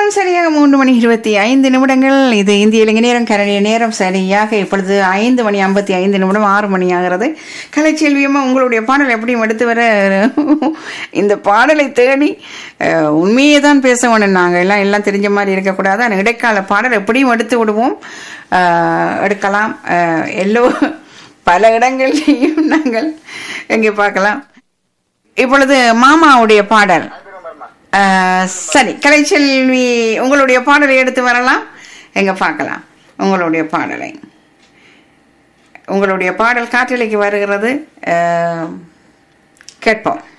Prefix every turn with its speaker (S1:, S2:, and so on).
S1: நேரம் சரியாக மூன்று மணி இருபத்தி ஐந்து நிமிடங்கள் இது இந்திய இலங்கை நேரம் கனடிய நேரம் சரியாக இப்பொழுது ஐந்து மணி ஐம்பத்தி ஐந்து நிமிடம் ஆறு மணி ஆகிறது கலைச்செல்வியம்மா உங்களுடைய பாடல் எப்படியும் எடுத்து வர இந்த பாடலை தேடி அஹ், உண்மையே தான் பேச வேணும் நாங்கள் எல்லாம் எல்லாம் தெரிஞ்ச மாதிரி இருக்கக்கூடாது ஆனால் இடைக்கால பாடல் எப்படியும் எடுத்து விடுவோம் அஹ், எடுக்கலாம் அஹ், எல்லோ பல இடங்கள்லையும் நாங்கள் எங்கே பார்க்கலாம் இப்பொழுது மாமாவுடைய பாடல் அஹ், சரி கலைச்செல்வி உங்களுடைய பாடலை எடுத்து வரலாம் எங்க பார்க்கலாம் உங்களுடைய பாடலை உங்களுடைய பாடல் காற்றலைக்கு வருகிறது அஹ், கேட்போம்